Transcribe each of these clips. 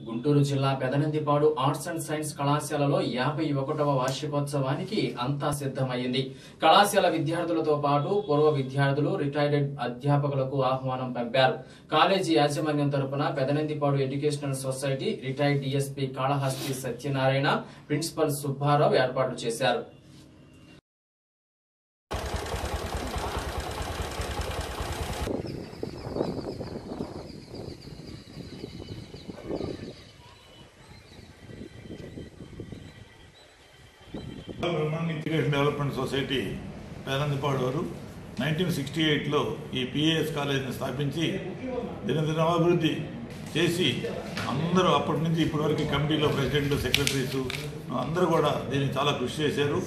గుంటూరు జిల్లా Pedanandipadu arts and science కళాశాలలో యాభై ఒకటవ వార్షికోత్సవానికి అంతా సిద్ధమైంది కళాశాల విద్యార్థులతో పాటు పూర్వ విద్యార్థులు రిటైర్డ్ అధ్యాపకులకు ఆహ్వానం పంపారు కాలేజీ యాజమాన్యం తరపున Pedanandipadu educational society retired DSP Kalahasti Satyanarayana principal Subbarao ఏర్పాట్లు చేశారు బ్రహ్మాండ ఇంటిగ్రేషన్ డెవలప్మెంట్ సొసైటీ పేరందిపాడు వారు నైన్టీన్ సిక్స్టీ ఎయిట్లో ఈ పిఏఎస్ కాలేజీని స్థాపించి దినదినాభివృద్ధి చేసి అందరూ అప్పటి నుంచి ఇప్పటి వరకు కమిటీలో ప్రెసిడెంట్ సెక్రటరీస్ అందరూ కూడా దీనికి చాలా కృషి చేశారు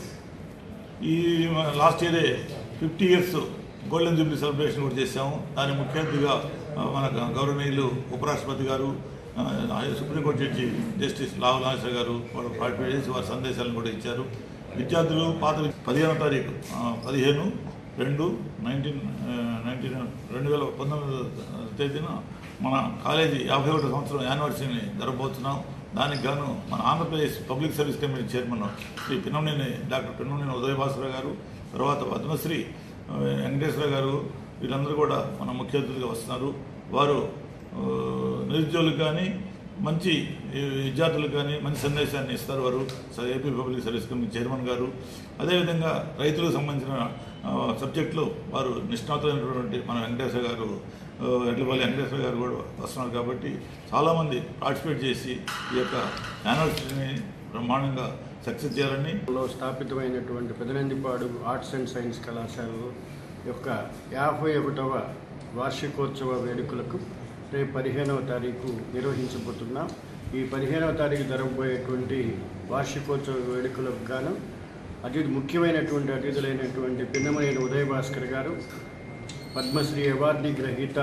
ఈ లాస్ట్ ఇయరే fifty years golden jubilee celebration కూడా చేశాము దాని ముఖ్య అతిథిగా ఆ, మన గౌరవనీయులు ఉపరాష్ట్రపతి గారు ఆ, supreme court judge justice Lavu Nageswara గారు వాళ్ళు పార్టిసిపేట్ చేసి వారి సందేశాలను కూడా ఇచ్చారు విద్యార్థులు పాత వి- పదిహేనో తారీఖు ఆ, పదిహేను రెండు నైన్టీన్ నైన్టీన్ రెండు వేల పంతొమ్మిది తేదీన మన కాలేజీ యాభై ఒకటో సంవత్సరం యానివర్సరీని జరగబోతున్నాం దానికి గాను మన Andhra Pradesh public service committee chairman Shri Pinnamaneni doctor Pinnamaneni Udayabhaskar గారు తర్వాత పద్మశ్రీ ఆ, వెంకటేశ్వర గారు వీళ్ళందరూ కూడా మన ముఖ్య అతిథులుగా వస్తున్నారు వారు ఆ, నిరుద్యోగులకు కానీ మంచి ఈ, విద్యార్థులకు కానీ మంచి సందేశాన్ని ఇస్తారు వారు స- AP public service committee chairman గారు అదేవిధంగా రైతులకు సంబంధించిన ఆ, సబ్జెక్టులో వారు నిష్ణాతులైనటువంటి మన వెంకటేశ్వర గారు ఆ, ఎడ్లపల్లి వెంకటేశ్వర గారు కూడా వస్తున్నారు కాబట్టి చాలామంది పార్టిసిపేట్ చేసి ఈ యొక్క యానివర్సరీని బ్రహ్మాండంగా సక్సెస్ చేయాలని లో స్థాపితమైనటువంటి పెదనందిపాడు ఆర్ట్స్ అండ్ సైన్స్ కళాశాల యొక్క యాభై ఒకటవ వార్షికోత్సవ వేడుకలకు రేపు పదిహేనవ తారీఖు నిర్వహించబోతున్నాం ఈ పదిహేనవ తారీఖు జరగబోయేటువంటి వార్షికోత్సవ వేడుకలకు గాను అతి ముఖ్యమైనటువంటి అతిథులైనటువంటి పిన్నమనేని ఉదయ భాస్కర్ గారు పద్మశ్రీ అవార్డు గ్రహీత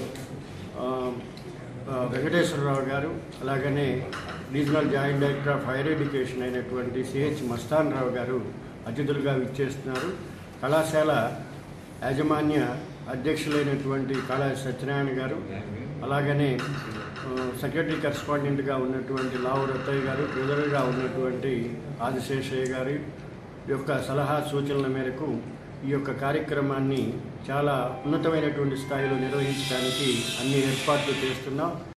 ఆ, ఆ, వెంకటేశ్వరరావు గారు అలాగనే regional joint director of higher education అయినటువంటి సిహెచ్ మస్తాన్ రావు గారు అతిథులుగా విచ్చేస్తున్నారు కళాశాల యాజమాన్య అధ్యక్షులైనటువంటి కాళాజీ సత్యనారాయణ గారు అలాగనే ఆ, సెక్రటరీ కరెస్పాండెంట్గా ఉన్నటువంటి లావు రత్తయ్య గారు ట్రెజరర్గా ఉన్నటువంటి ఆదిశేషయ్య గారి యొక్క సలహా సూచనల మేరకు ఈ యొక్క కార్యక్రమాన్ని చాలా ఉన్నతమైనటువంటి స్థాయిలో నిర్వహించడానికి అన్ని ఏర్పాట్లు చేస్తున్నాం